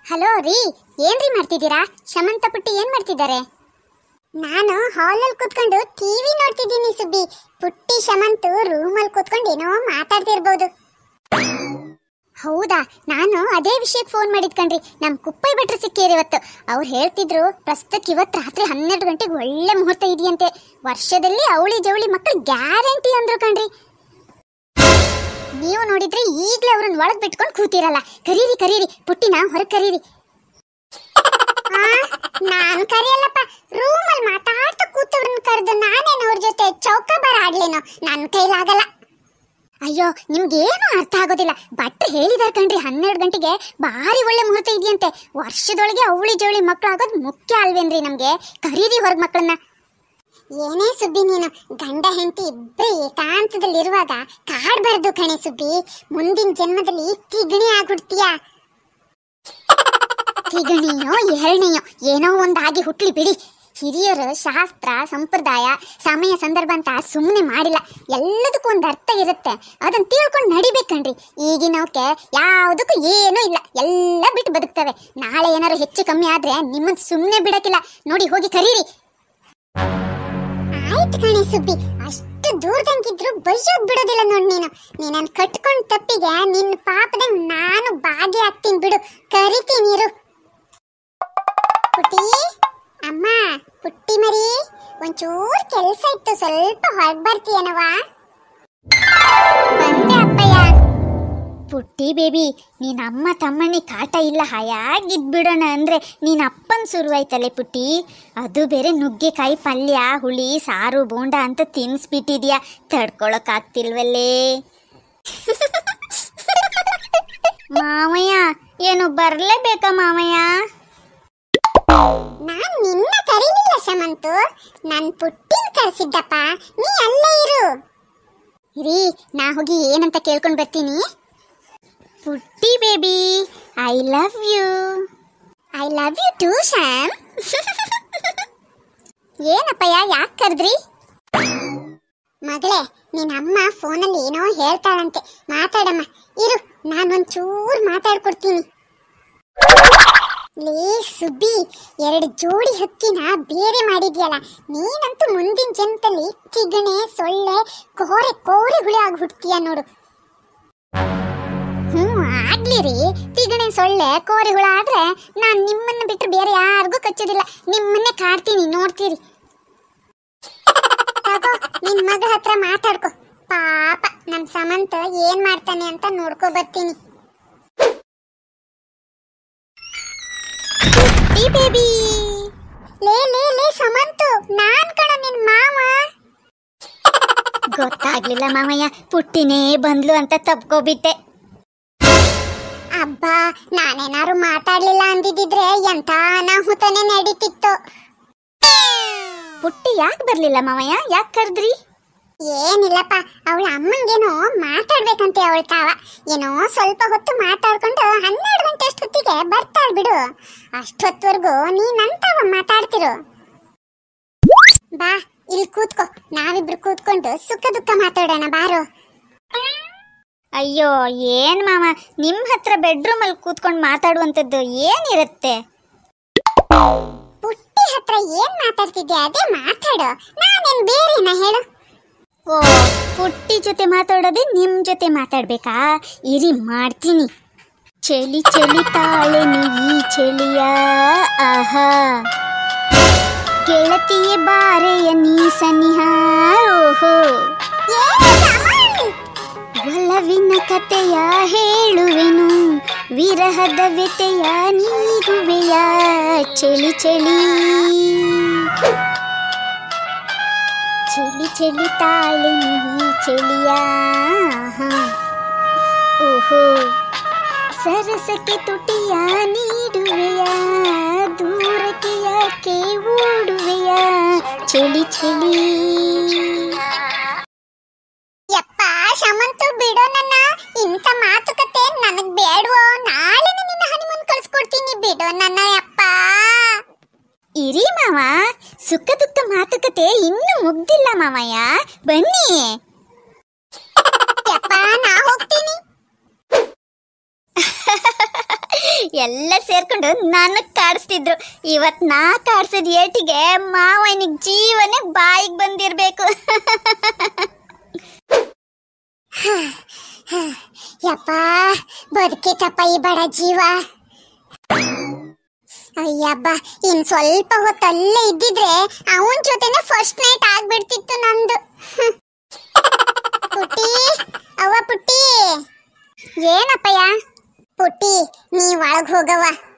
Hello ರೀ ಏನ್ರಿ ಮಾಡ್ತಿದ್ದೀರಾ ಶಮಂತ ಪುಟ್ಟಿ ಏನ್ ಮಾಡ್ತಿದ್ದಾರೆ ನಾನು ಹಾಲಲ್ಲಿ ಕೂತ್ಕೊಂಡು ಟಿವಿ ನೋಡ್ತಿದ್ದೀನಿ ಸುಬ್ಬಿ ಪುಟ್ಟಿ ಶಮಂತು ರೂಮಲ್ಲಿ ಕೂತ್ಕೊಂಡು ಏನೋ ಮಾತಾಡ್ತಿರ್ಬೋದು ಹೌದಾ ನಾನು ಅದೇ ವಿಷಯಕ್ಕೆ ಫೋನ್ ಮಾಡಿದ್ ಕಣ್ರಿ ನಮ್ ಕುಪ್ಪೈ ಭಟ್ರು ಸಿಕ್ಕಿರಿ ಇವತ್ತು ಅವ್ರು ಹೇಳ್ತಿದ್ರು ಪ್ರಸ್ತುತಕ್ಕೆ ಇವತ್ತು ರಾತ್ರಿ ಹನ್ನೆರಡು ಗಂಟೆಗೆ ಒಳ್ಳೆ ಮುಹೂರ್ತ ಇದೆಯಂತೆ ವರ್ಷದಲ್ಲಿ ಅವಳಿ ಜವಳಿ ಮಕ್ಕಳು ಗ್ಯಾರಂಟಿ ಅಂದ್ರು ಕಣ್ರಿ ನೀವು ನೋಡಿದ್ರೆ ಈಗಲೇ ಅವ್ರನ್ನ ಒಳಗ್ ಬಿಟ್ಕೊಂಡು ಕೂತಿರಲ್ಲ ಕರೀರಿ ಕರೀರಿ ಪುಟ್ಟಿನ ಹೊರಗೆ ಕರೀರಿ ಆ, ನಾನ್ ಕರೆಯಲ್ಲಪ್ಪ ರೂಮಲ್ಲಿ ಮಾತಾಡ್ತಾ ಕೂತವ್ರನ್ನ ಕರೆದು ನಾನೇನು ಅವ್ರ ಜೊತೆ ಚೌಕಾಬಾರ ಆಡ್ಲೇನೋ ನನ್ನ ಕೈಲಾಗಲ್ಲ ಅಯ್ಯೋ ನಿಮ್ಗೇನು ಅರ್ಥ ಆಗೋದಿಲ್ಲ ಭಟ್ರು ಹೇಳಿದಾರೆ ಕಣ್ರಿ ಹನ್ನೆರಡು ಗಂಟೆಗೆ ಭಾರಿ ಒಳ್ಳೆ ಮುಹೂರ್ತ ಇದೆಯಂತೆ ವರ್ಷದೊಳಗೆ ಅವಳಿ ಜವಳಿ ಮಕ್ಕಳು ಆಗೋದು ಮುಖ್ಯ ಅಲ್ವೇನ್ರಿ ನಮ್ಗೆ ಕರೀರಿ ಹೊರಗ್ ಮಕ್ಕಳನ್ನ ಏನೇ ಸುಬ್ಬಿ ನೀನು ಗಂಡ ಹೆಂಡತಿ ಇಬ್ಬರೇ ಏಕಾಂತದಲ್ಲಿರುವಾಗ ಕಾಡ್ಬಾರ್ದು ಕಣೆ ಸುಬ್ಬಿ ಮುಂದಿನ ಜನ್ಮದಲ್ಲಿ ತಿಗಣಿ ಆಗ್ಬಿಡ್ತೀಯ ತಿಗಣಿಯೋ ಎರಡನೆಯೋ ಏನೋ ಒಂದಾಗಿ ಹುಟ್ಲಿ ಬಿಡಿ ಹಿರಿಯರು ಶಾಸ್ತ್ರ ಸಂಪ್ರದಾಯ ಸಮಯ ಸಂದರ್ಭ ಅಂತ ಸುಮ್ಮನೆ ಮಾಡಿಲ್ಲ ಎಲ್ಲದಕ್ಕೂ ಒಂದು ಅರ್ಥ ಇರುತ್ತೆ ಅದನ್ನ ತಿಳ್ಕೊಂಡು ನಡಿಬೇಕಣ್ರಿ ಈಗಿನವಕ್ಕೆ ಯಾವುದಕ್ಕೂ ಏನೂ ಇಲ್ಲ ಎಲ್ಲ ಬಿಟ್ಟು ಬದುಕ್ತವೆ ನಾಳೆ ಏನಾರು ಹೆಚ್ಚು ಕಮ್ಮಿ ಆದ್ರೆ ನಿಮ್ಮನ್ನ ಸುಮ್ಮನೆ ಬಿಡಕ್ಕಿಲ್ಲ ನೋಡಿ ಹೋಗಿ ಕರೀರಿ ಆಯ್ತು ಕಣೆ ಸುಬ್ಬಿ ಅಷ್ಟು ದೂರದಂಗಿದ್ರು ಬೈಯೋದ್ ಬಿಡೋದಿಲ್ಲ ನೋಡ್ ನೀನು ನೀನನ್ ಕಟ್ಕೊಂಡ್ ತಪ್ಪಿಗೆ ನಿನ್ನ ಪಾಪದಂಗ್ ನಾನು ಭಾಗಿ ಆಗ್ತೀನಿ ಬಿಡು ಕರಿತೀನಿ ಇರು ಪುಟ್ಟಿ ಅಮ್ಮ ಪುಟ್ಟಿ ಮರಿ ಒಂಚೂರ್ ಕೆಲ್ಸ ಇತ್ತು ಸ್ವಲ್ಪ ಹೊರಗ್ ಬರ್ತೀಯನವ ಬಂದೆ ಅಪ್ಪಯ್ಯ ಪುಟ್ಟಿ ಬೇಬಿ ನೀನ್ ಅಮ್ಮ ತಮ್ಮಣ್ಣಿ ಕಾಟ ಇಲ್ಲ ಹಾಯಾಗಿದ್ಬಿಡೋಣ ಅಂದ್ರೆ ನೀನ್ ಅಪ್ಪನ್ ಶುರುವಾಯ್ತಲೆ ಪುಟ್ಟಿ ಅದು ಬೇರೆ ನುಗ್ಗೆಕಾಯಿ ಪಲ್ಯ ಹುಳಿ ಸಾರು ಬೋಂಡ ಅಂತ ತಿನ್ಸ್ಬಿಟ್ಟಿದ್ಯಾ ತಡ್ಕೊಳಕ್ಕಾಗ್ತಿಲ್ವಲ್ಲೇ ಮಾವಯ್ಯ ಏನು ಬರ್ಲೇಬೇಕಾ ಮಾವಯ್ಯ ನಾನ್ ನಿನ್ನ ಕರೀಲಿಲ್ಲ ಶಮಂತು ನನ್ ಪುಟ್ಟಿನ ಕರೆಸಿದ್ದಪ್ಪ ನೀ ಅಲ್ಲೇ ಇರು ರೀ ನಾ ಹೋಗಿ ಏನಂತ ಕೇಳ್ಕೊಂಡ್ ಬರ್ತೀನಿ ಪುಟ್ಟಿ baby I love you I love you too Shyam ಏನಪ್ಪಯ್ಯ ಯಾಕೆ ಕರೆದ್ರಿ ಮಗಳೇ ನಿನ್ನ ಅಮ್ಮ ಫೋನಲ್ಲಿ ಏನೋ ಹೇಳ್ತಾಳಂತೆ ಮಾತಾಡಮ್ಮ ಇರು ನಾನೊಂಚೂರು ಮಾತಾಡ್ಕೊಡ್ತೀನಿ ಲೇ ಸುಬ್ಬಿ ಎರಡು ಜೋಡಿ ಹಕ್ಕಿನ ಬೇರೆ ಮಾಡಿದ್ಯಲ್ಲ ನೀನಂತೂ ಮುಂದಿನ ಜನ್ಮದಲ್ಲಿ ತಿಗಣೆ ಸೊಳ್ಳೆ ಕೋರೆ ಕೋರೆ ಹುಳಿ ಆಗಿ ಹುಡ್ತೀಯ ನೋಡು ಹ್ಞೂ ಆಗ್ಲಿ ರೀ ತಿಗಣೆ ಸೊಳ್ಳೆ ಕೋರೆ ಹುಳ ಆದ್ರೆ ನಾನ್ ನಿಮ್ಮನ್ನ ಬಿಟ್ಟರೆ ಬೇರೆ ಯಾರಿಗೂ ಕಚ್ಚೋದಿಲ್ಲ ನಿಮ್ಮನ್ನೇ ಕಾಡ್ತೀನಿ ನೋಡ್ತೀರಿ ತಗೋ ನಿನ್ ಮಗ ಹತ್ರ ಮಾತಾಡ್ಕೊ ಪಾಪ ನಮ್ ಸಮಂತ ಏನ್ ಮಾಡ್ತಾನೆ ಅಂತ ನೋಡ್ಕೊ ಬರ್ತೀನಿ ಈ ಬೇಬಿ ಲೇ ಲೇ ಲೇ ಸಮಂತು ನಾನ್ ಕಣ ನಿನ್ ಮಾವ ಗೊತ್ತಾಗ್ಲಿಲ್ಲ ಮಾಮಯ್ಯ ಪುಟ್ಟಿನೇ ಬಂದ್ಲು ಅಂತ ತಪ್ಕೋಬಿಟ್ಟೆ ಅಬ್ಬಾ ನಾನೇನಾರು ಮಾತಾಡ್ಲಿಲ್ಲ ಅಂದಿದ್ರೆ ಎಂತ ಅನಾಹುತನೇ ನಡೀತಿತ್ತು ಪುಟ್ಟಿ ಯಾಕೆ ಬರ್ಲಿಲ್ಲ ಮಾಮಯ್ಯ ಯಾಕೆ ಕರೆದ್ರಿ ಏನಿಲ್ಲಪ್ಪ ಅವಳ ಅಮ್ಮಂಗೇನೋ ಮಾತಾಡ್ಬೇಕಂತೆ ಅವಳ ತಾವ ಏನೋ ಸ್ವಲ್ಪ ಹೊತ್ತು ಮಾತಾಡ್ಕೊಂಡು ಹನ್ನೆರಡು ಗಂಟೆ ಅಷ್ಟೊತ್ತಿಗೆ ಬರ್ತಾಳ್ ಬಿಡು ಅಷ್ಟೊತ್ತವರೆಗೂ ನೀ ನಂತವ ಮಾತಾಡ್ತಿರು ಬಾ ಇಲ್ಲಿ ಕೂತ್ಕೋ ನಾವಿಬ್ರು ಕೂತ್ಕೊಂಡು ಸುಖ ದುಃಖ ಮಾತಾಡೋಣ ಬಾರೋ ಅಯ್ಯೋ ಏನ್ ಮಾಮ ನಿಮ್ ಹತ್ರ ಬೆಡ್ರೂಮ್ ಅಲ್ಲಿ ಕೂತ್ಕೊಂಡು ಮಾತಾಡುವಂತದ್ದು ಏನಿರುತ್ತೆ ಪುಟ್ಟಿ ಹತ್ರ ಏನ್ ಮಾತಾಡ್ತಿದ್ದೆ ಅದೇ ಮಾತಾಡು ನಾನೇನ್ ಬೇರೆನಾ ಹೇಳು ಓ ಪುಟ್ಟಿ ಜೊತೆ ಮಾತಾಡೋದೇ ನಿಮ್ ಜೊತೆ ಮಾತಾಡ್ಬೇಕಾ ಇರಿ ಮಾಡ್ತೀನಿ ಚಳಿ ಚಳಿ ತಾಳೆ ಈ ಚಳಿಯ ಆಹಾ ಗೆಳತಿಯೇ ಬಾರೆಯ ನೀ ಸನಿಹ ಓಹೋ ಒಲವಿನ ಕತೆಯ ಹೇಳುವೆನು ವಿರಹದ ವ್ಯತೆಯ ನೀಡುವೆಯ ಚಳಿ ಚಳಿ ಚಳಿ ಚಳಿ ತಾಳೆ ನೀ ಚಳಿಯ ಓಹೋ ಸರಸಕ್ಕೆ ತುಟಿಯ ನೀಡುವೆಯ ದೂರಕ್ಕೆ ಯಾಕೆ ಓಡುವೆಯ ಚಳಿ ಚಳಿ ಯಪ್ಪ ಶಮಂತು ಬಿಡೋ ನನ್ನ ಇಂಥ ಮಾತುಕತೆ ನನಗ್ ಬೇಡವೋ ನಾಳೆ ನಿನ್ನ ಹನಿಮೂನ್ ಕಳ್ಸ್ಕೊಡ್ತೀನಿ ಬಿಡೋ ನನ್ನ ಯಪ್ಪ ಇರಿ ಮಾವ ಸುಖ ದುಃಖ ಮಾತುಕತೆ ಇನ್ನೂ ಮುಗ್ದಿಲ್ಲ ಮಾವಯ್ಯ ಬನ್ನಿ ಯಪ್ಪ ನಾ ಹೋಗ್ತೀನಿ ಎಲ್ಲ ಸೇರ್ಕೊಂಡು ನನಗ್ ಕಾಡಿಸ್ತಿದ್ರು ಇವತ್ ನಾ ಕಾಡ್ಸಿದ ಏಟಿಗೆ ಮಾವನಿಗ್ ಜೀವನೇ ಬಾಯಿಗೆ ಬಂದಿರ್ಬೇಕು ಯಪ್ಪ ಬದುಕಿತಪ್ಪ ಈ ಬಡ ಜೀವ ಅಯ್ಯಬ್ಬ ಇನ್ ಸ್ವಲ್ಪ ಹೊತ್ತು ಅಲ್ಲೇ ಇದ್ದಿದ್ರೆ ಅವನ್ ಜೊತೆನೆ ಫಸ್ಟ್ ನೈಟ್ ಆಗ್ಬಿಡ್ತಿತ್ತು ನಂದು ಹ್ಮ್. ಪುಟ್ಟಿ ಅವ್ವ ಪುಟ್ಟಿ ಏನಪ್ಪಯ್ಯ ಪುಟ್ಟಿ ನೀ ಒಳಗ್ ಹೋಗವ್ವ